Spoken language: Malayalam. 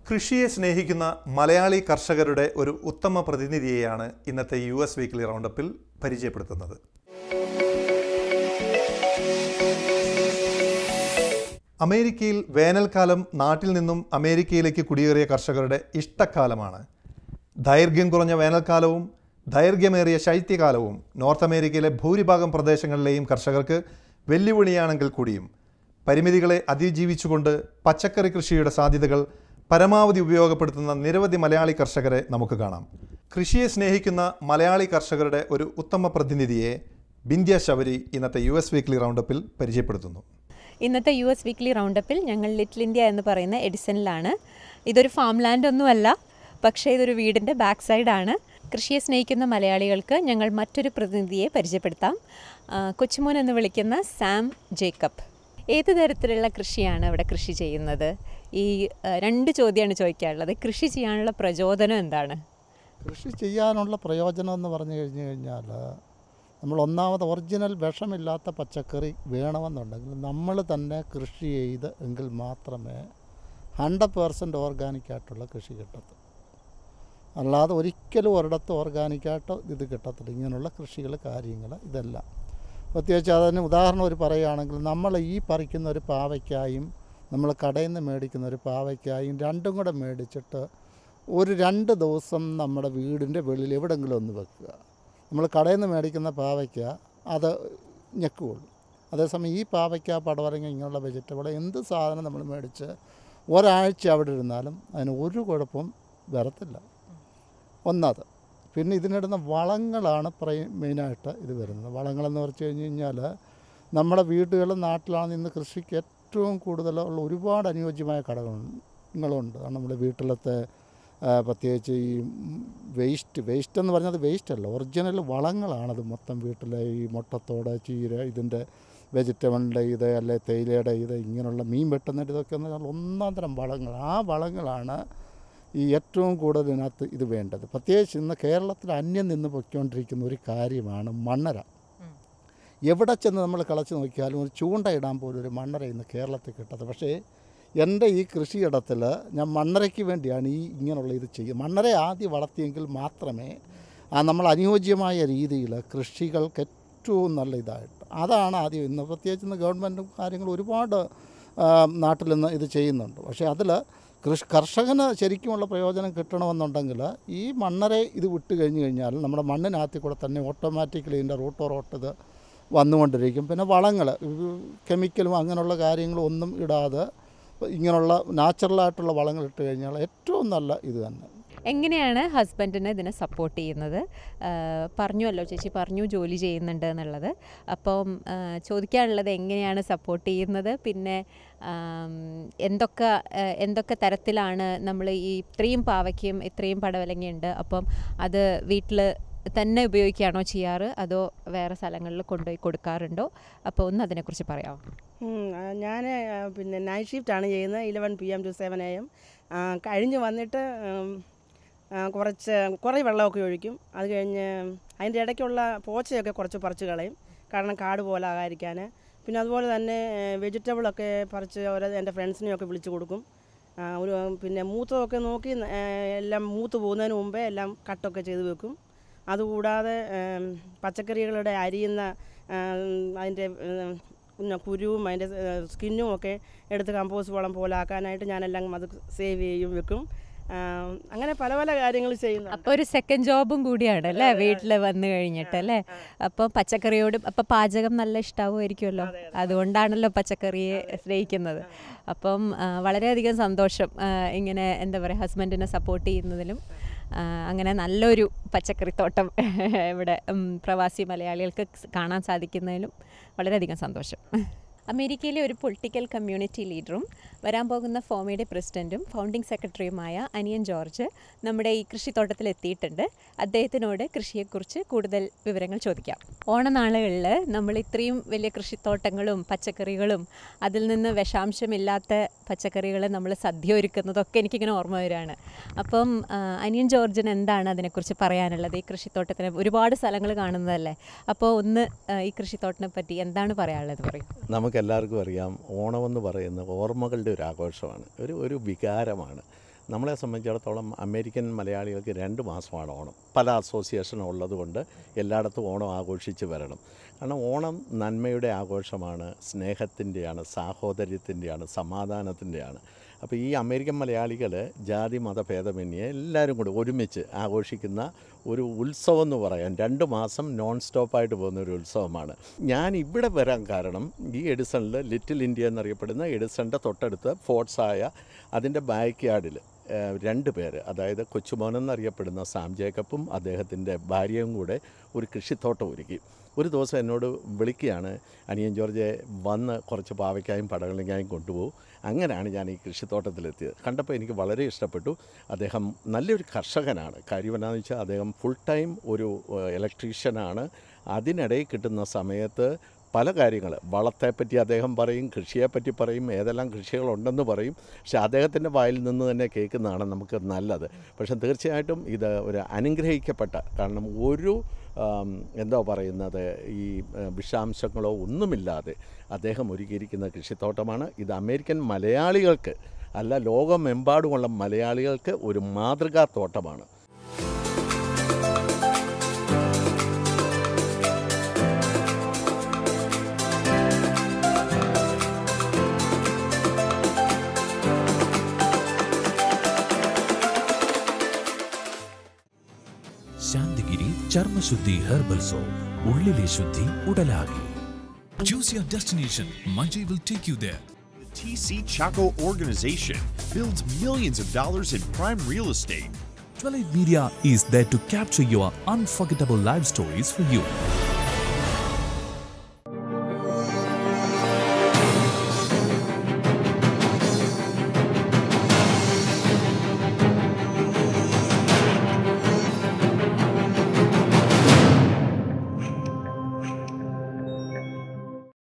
കൃഷിയെ സ്നേഹിക്കുന്ന മലയാളി കർഷകരുടെ ഒരു ഉത്തമ പ്രതിനിധിയെയാണ് ഇന്നത്തെ യു എസ് വീക്ക്ലി റൗണ്ടപ്പിൽ പരിചയപ്പെടുത്തുന്നത് അമേരിക്കയിൽ വേനൽക്കാലം നാട്ടിൽ നിന്നും അമേരിക്കയിലേക്ക് കുടിയേറിയ കർഷകരുടെ ഇഷ്ടക്കാലമാണ് ദൈർഘ്യം കുറഞ്ഞ വേനൽക്കാലവും ദൈർഘ്യമേറിയ ശൈത്യകാലവും നോർത്ത് അമേരിക്കയിലെ ഭൂരിഭാഗം പ്രദേശങ്ങളിലെയും കർഷകർക്ക് വെല്ലുവിളിയാണെങ്കിൽ കൂടിയും പരിമിതികളെ അതിജീവിച്ചുകൊണ്ട് പച്ചക്കറി കൃഷിയുടെ സാധ്യതകൾ പരമാവധി ഉപയോഗപ്പെടുത്തുന്ന നിരവധി മലയാളി കർഷകരെ നമുക്ക് കാണാം കൃഷിയെ സ്നേഹിക്കുന്ന മലയാളി കർഷകരുടെ ഒരു ഉത്തമ പ്രതിനിധിയെ ബിന്ധ്യ ശബരി ഇന്നത്തെ യു എസ് വീക്ക്ലി റൗണ്ടപ്പിൽ പരിചയപ്പെടുത്തുന്നു ഇന്നത്തെ യു എസ് വീക്ക്ലി റൗണ്ടപ്പിൽ ഞങ്ങൾ ലിറ്റിൽ ഇന്ത്യ എന്ന് പറയുന്ന എഡിസണിലാണ് ഇതൊരു ഫാം ലാൻഡ് ഒന്നുമല്ല പക്ഷേ ഇതൊരു വീടിൻ്റെ ബാക്ക് സൈഡാണ് കൃഷിയെ സ്നേഹിക്കുന്ന മലയാളികൾക്ക് ഞങ്ങൾ മറ്റൊരു പ്രതിനിധിയെ പരിചയപ്പെടുത്താം ആ, കൊച്ചുമോൻ എന്ന് വിളിക്കുന്ന സാം ജേക്കബ് ഏത് തരത്തിലുള്ള കൃഷിയാണ് ഇവിടെ കൃഷി ചെയ്യുന്നത് ഈ ആ, രണ്ട് ചോദ്യമാണ് ചോദിക്കാനുള്ളത് കൃഷി ചെയ്യാനുള്ള പ്രചോദനം എന്താണ് കൃഷി ചെയ്യാനുള്ള പ്രയോജനം എന്ന് പറഞ്ഞു കഴിഞ്ഞു കഴിഞ്ഞാൽ നമ്മൾ ഒന്നാമത് ഒറിജിനൽ വിഷമില്ലാത്ത പച്ചക്കറി വേണമെന്നുണ്ടെങ്കിൽ നമ്മൾ തന്നെ കൃഷി ചെയ്ത് എങ്കിൽ മാത്രമേ ഹൺഡ്രഡ് പേഴ്സൻറ്റ് ഓർഗാനിക്കായിട്ടുള്ള കൃഷി കിട്ടത്തുള്ളൂ അല്ലാതെ ഒരിക്കലും ഒരിടത്ത് ഓർഗാനിക്കായിട്ട് ഇത് കിട്ടത്തില്ല ഇങ്ങനെയുള്ള കൃഷികൾ കാര്യങ്ങൾ ഇതെല്ലാം പ്രത്യേകിച്ച് അതിന് ഉദാഹരണം ഒരു പറയുകയാണെങ്കിൽ നമ്മൾ ഈ പറിക്കുന്ന ഒരു പാവയ്ക്കായും നമ്മൾ കടയിൽ നിന്ന് മേടിക്കുന്ന ഒരു പാവയ്ക്കായും രണ്ടും കൂടെ മേടിച്ചിട്ട് ഒരു രണ്ട് ദിവസം നമ്മുടെ വീടിൻ്റെ വെളിയിൽ എവിടെയെങ്കിലും ഒന്ന് വെക്കുക നമ്മൾ കടയിൽ നിന്ന് മേടിക്കുന്ന പാവയ്ക്ക അത് ഞെക്കുകയുള്ളൂ അതേസമയം ഈ പാവയ്ക്ക പടവലങ്ങ ഇങ്ങനെയുള്ള വെജിറ്റബിൾ എന്ത് സാധനം നമ്മൾ മേടിച്ച് ഒരാഴ്ച അവിടെ ഇരുന്നാലും അതിന് ഒരു കുഴപ്പവും വരത്തില്ല ഒന്നത് പിന്നെ ഇതിനിടുന്ന വളങ്ങളാണ് പ്രൈ മെയിനായിട്ട് ഇത് വരുന്നത് വളങ്ങളെന്ന് പറഞ്ഞു കഴിഞ്ഞ് കഴിഞ്ഞാൽ നമ്മുടെ വീടുകളും നാട്ടിലാണ് ഇന്ന് കൃഷിക്ക് ഏറ്റവും കൂടുതലുള്ള ഒരുപാട് അനുയോജ്യമായ ഘടകങ്ങളുണ്ട് കാരണം നമ്മുടെ വീട്ടിലത്തെ ആ, പ്രത്യേകിച്ച് ഈ വേസ്റ്റ് വേസ്റ്റ് എന്ന് പറഞ്ഞത് വേസ്റ്റ് അല്ല ഒറിജിനൽ വളങ്ങളാണത് മൊത്തം വീട്ടിലെ ഈ മുട്ടത്തോട് ചീര ഇതിൻ്റെ വെജിറ്റബിളിൻ്റെ ഇത് അല്ലെ തേയിലയുടെ ഇത് ഇങ്ങനെയുള്ള മീൻ വെട്ടുന്നതിൻ്റെ ഇതൊക്കെ എന്ന് പറഞ്ഞാൽ ഒന്നാം തരം വളങ്ങൾ ആ വളങ്ങളാണ് ഈ ഏറ്റവും കൂടുതൽ ഇതിനകത്ത് ഇത് വേണ്ടത് പ്രത്യേകിച്ച് ഇന്ന് കേരളത്തിൽ അന്യം നിന്ന് പൊയ്ക്കൊണ്ടിരിക്കുന്ന ഒരു കാര്യമാണ് മണ്ണര എവിടെ ചെന്ന് നമ്മൾ കളച്ച് നോക്കിയാലും ഒരു ചൂണ്ടയിടാൻ പോലും ഒരു മണ്ണര ഇന്ന് കേരളത്തിൽ കിട്ടത് പക്ഷേ എൻ്റെ ഈ കൃഷിയിടത്തിൽ ഞാൻ മണ്ണരയ്ക്ക് വേണ്ടിയാണ് ഈ ഇങ്ങനെയുള്ള ഇത് ചെയ്യുന്നത് മണ്ണര ആദ്യം വളർത്തിയെങ്കിൽ മാത്രമേ ആ നമ്മൾ അനുയോജ്യമായ രീതിയിൽ കൃഷികൾക്ക് ഏറ്റവും നല്ല ഇതായിട്ട് അതാണ് ആദ്യം ഇന്ന് പ്രത്യേകിച്ച് ഇന്ന് ഗവൺമെൻറ്റും കാര്യങ്ങളും ഒരുപാട് ആ, നാട്ടിൽ നിന്ന് ഇത് ചെയ്യുന്നുണ്ട് പക്ഷേ അതിൽ കൃഷി കർഷകന് ശരിക്കുമുള്ള പ്രയോജനം കിട്ടണമെന്നുണ്ടെങ്കിൽ ഈ മണ്ണരെ ഇത് വിട്ട് കഴിഞ്ഞ് കഴിഞ്ഞാൽ നമ്മുടെ മണ്ണിനകത്തിൽ കൂടെ തന്നെ ഓട്ടോമാറ്റിക്കലി ഇതിൻ്റെ റൂട്ടോ റോട്ട് ഇത് വന്നുകൊണ്ടിരിക്കും പിന്നെ വളങ്ങൾ കെമിക്കലും അങ്ങനെയുള്ള കാര്യങ്ങളും ഒന്നും ഇടാതെ ഇങ്ങനെയുള്ള നാച്ചുറലായിട്ടുള്ള വളങ്ങൾ ഇട്ട് കഴിഞ്ഞാൽ ഏറ്റവും നല്ല ഇത് തന്നെ എങ്ങനെയാണ് ഹസ്ബൻഡിനെ ഇതിനെ സപ്പോർട്ട് ചെയ്യുന്നത് ആ, പറഞ്ഞുവല്ലോ ചേച്ചി പറഞ്ഞു ജോലി ചെയ്യുന്നുണ്ട് എന്നുള്ളത് അപ്പം ആ, ചോദിക്കാനുള്ളത് എങ്ങനെയാണ് സപ്പോർട്ട് ചെയ്യുന്നത് പിന്നെ ആം, എന്തൊക്കെ ആ, എന്തൊക്കെ തരത്തിലാണ് നമ്മൾ ഈ ഇത്രയും പാവയ്ക്കും ഇത്രയും പടവലങ്ങയുണ്ട് അപ്പം അത് വീട്ടിൽ തന്നെ ഉപയോഗിക്കുകയാണോ ചെയ്യാറ് അതോ വേറെ സ്ഥലങ്ങളിൽ കൊണ്ടുപോയി കൊടുക്കാറുണ്ടോ അപ്പോൾ ഒന്ന് അതിനെക്കുറിച്ച് പറയാമോ ഞാൻ പിന്നെ നൈറ്റ് ഷിഫ്റ്റാണ് ചെയ്യുന്നത് eleven P M to seven A M കഴിഞ്ഞ് വന്നിട്ട് ഉം, ആ, കുറച്ച് കുറേ വെള്ളമൊക്കെ ഒഴിക്കും അത് കഴിഞ്ഞ് അതിൻ്റെ ഇടയ്ക്കുള്ള പോച്ചയൊക്കെ കുറച്ച് പറിച്ച് കളയും കാരണം കാട് പോലെ ആകാതിരിക്കാൻ പിന്നെ അതുപോലെ തന്നെ വെജിറ്റബിളൊക്കെ പറിച്ച് ഓരോ എൻ്റെ ഫ്രണ്ട്സിനെയൊക്കെ വിളിച്ച് കൊടുക്കും ആ, ഒരു പിന്നെ മൂത്തതൊക്കെ നോക്കി ആ, എല്ലാം മൂത്ത് പോകുന്നതിന് മുമ്പേ എല്ലാം കട്ടൊക്കെ ചെയ്ത് വെക്കും അതുകൂടാതെ ഉം, പച്ചക്കറികളുടെ അരിയുന്ന ഉം, അതിൻ്റെ ഉം, പിന്നെ കുരുവും അതിൻ്റെ സ്കിന്നും ഒക്കെ എടുത്ത് കമ്പോസ്റ്റ് വളം പോലെ ആക്കാനായിട്ട് ഞാനെല്ലാം അത് സേവ് ചെയ്യും വെക്കും ആ, അങ്ങനെ പല പല കാര്യങ്ങൾ ചെയ്യുന്നു അപ്പോൾ ഒരു സെക്കൻഡ് ജോബും കൂടിയാണ് അല്ലേ വീട്ടിൽ വന്നു കഴിഞ്ഞിട്ട് അല്ലേ അപ്പോൾ പച്ചക്കറിയോട് അപ്പോൾ പാചകം നല്ല ഇഷ്ടാവുമായിരിക്കുമല്ലോ അതുകൊണ്ടാണല്ലോ പച്ചക്കറിയെ സ്നേഹിക്കുന്നത് അപ്പം ആ, വളരെയധികം സന്തോഷം ആ, ഇങ്ങനെ എന്താ പറയുക ഹസ്ബൻഡിനെ സപ്പോർട്ട് ചെയ്യുന്നതിലും ആ, അങ്ങനെ നല്ലൊരു പച്ചക്കറിത്തോട്ടം ഇവിടെ ഉം, പ്രവാസി മലയാളികൾക്ക് കാണാൻ സാധിക്കുന്നതിലും വളരെയധികം സന്തോഷം അമേരിക്കയിലെ ഒരു പൊളിറ്റിക്കൽ കമ്മ്യൂണിറ്റി ലീഡറും വരാൻ പോകുന്ന ഫോമയുടെ പ്രസിഡൻറ്റും ഫൗണ്ടിംഗ് സെക്രട്ടറിയുമായ അനിയൻ ജോർജ് നമ്മുടെ ഈ കൃഷിത്തോട്ടത്തിൽ എത്തിയിട്ടുണ്ട് അദ്ദേഹത്തിനോട് കൃഷിയെക്കുറിച്ച് കൂടുതൽ വിവരങ്ങൾ ചോദിക്കാം ഓണനാളുകളിൽ നമ്മൾ ഇത്രയും വലിയ കൃഷിത്തോട്ടങ്ങളും പച്ചക്കറികളും അതിൽ നിന്ന് വിഷാംശമില്ലാത്ത പച്ചക്കറികൾ നമ്മൾ സദ്യ ഒരുക്കുന്നതൊക്കെ എനിക്കിങ്ങനെ ഓർമ്മ വരികയാണ് അപ്പം ആ, അനിയൻ ജോർജിന് എന്താണ് അതിനെക്കുറിച്ച് പറയാനുള്ളത് ഈ കൃഷിത്തോട്ടത്തിന് ഒരുപാട് സ്ഥലങ്ങൾ കാണുന്നതല്ലേ അപ്പോൾ ഒന്ന് ആ, ഈ കൃഷിത്തോട്ടത്തിനെ പറ്റി എന്താണ് പറയാനുള്ളത് പറയും നമുക്കെല്ലാവർക്കും അറിയാം ഓണമെന്ന് പറയുന്നത് ഓർമ്മകളുടെ ഒരു ആഘോഷമാണ് ഒരു ഒരു വികാരമാണ് നമ്മളെ സംബന്ധിച്ചിടത്തോളം അമേരിക്കൻ മലയാളികൾക്ക് രണ്ട് മാസമാണ് ഓണം പല അസോസിയേഷൻ ഉള്ളതുകൊണ്ട് എല്ലായിടത്തും ഓണം ആഘോഷിച്ച് വരണം കാരണം ഓണം നന്മയുടെ ആഘോഷമാണ് സ്നേഹത്തിൻ്റെയാണ് സാഹോദര്യത്തിൻ്റെയാണ് സമാധാനത്തിൻ്റെയാണ് അപ്പോൾ ഈ അമേരിക്കൻ മലയാളികൾ ജാതി മതഭേദമന്യേ എല്ലാവരും കൂടി ഒരുമിച്ച് ആഘോഷിക്കുന്ന ഒരു ഉത്സവം എന്ന് പറയാം രണ്ട് മാസം നോൺ സ്റ്റോപ്പായിട്ട് പോകുന്ന ഒരു ഉത്സവമാണ് ഞാൻ ഇവിടെ വരാൻ കാരണം ഈ എഡിസണിൽ ലിറ്റിൽ ഇന്ത്യ എന്നറിയപ്പെടുന്ന എഡിസണിൻ്റെ തൊട്ടടുത്ത് ഫോർട്സായ അതിൻ്റെ ബാക്ക് യാർഡിൽ രണ്ട് പേര് അതായത് കൊച്ചുമോൻ എന്നറിയപ്പെടുന്ന സാം ജേക്കബും അദ്ദേഹത്തിൻ്റെ ഭാര്യയും കൂടെ ഒരു കൃഷിത്തോട്ടം ഒരുക്കി ഒരു ദിവസം എന്നോട് വിളിക്കുകയാണ് അനിയൻ ജോർജ് വന്ന് കുറച്ച് പാവയ്ക്കായും പടവലങ്ങായും കൊണ്ടുപോകും അങ്ങനെയാണ് ഞാൻ ഈ കൃഷിത്തോട്ടത്തിലെത്തിയത് കണ്ടപ്പോൾ എനിക്ക് വളരെ ഇഷ്ടപ്പെട്ടു അദ്ദേഹം നല്ലൊരു കർഷകനാണ് കാര്യം എന്താണെന്ന് വെച്ചാൽ അദ്ദേഹം ഫുൾ ടൈം ഒരു ഇലക്ട്രീഷ്യനാണ് അതിനിടയിൽ കിട്ടുന്ന സമയത്ത് പല കാര്യങ്ങൾ വളത്തെപ്പറ്റി അദ്ദേഹം പറയും കൃഷിയെപ്പറ്റി പറയും ഏതെല്ലാം കൃഷികളുണ്ടെന്ന് പറയും പക്ഷേ അദ്ദേഹത്തിൻ്റെ വായിൽ നിന്ന് തന്നെ കേൾക്കുന്നതാണ് നമുക്ക് നല്ലത് പക്ഷേ തീർച്ചയായിട്ടും ഇത് ഒരു അനുഗ്രഹിക്കപ്പെട്ട കാരണം ഒരു ആം, എന്താ പറയുന്നത് ഈ ആ, വിഷാംശങ്ങളോ ഒന്നുമില്ലാതെ അദ്ദേഹം ഒരുക്കിയിരിക്കുന്ന കൃഷിത്തോട്ടമാണ് ഇത് അമേരിക്കൻ മലയാളികൾക്ക് അല്ല ലോകമെമ്പാടുമുള്ള മലയാളികൾക്ക് ഒരു മാതൃകാ തോട്ടമാണ് ശാന്തിഗിരി ചർമ്മശുദ്ധി ഹെർബൽ സോപ്പ് ഉള്ളിലെ ശുദ്ധി ഉടലാകെ Choose your destination. Manjay will take you there. TC Chaco organization builds millions of dollars in prime real estate. 12 Media is there to capture your unforgettable live stories for you.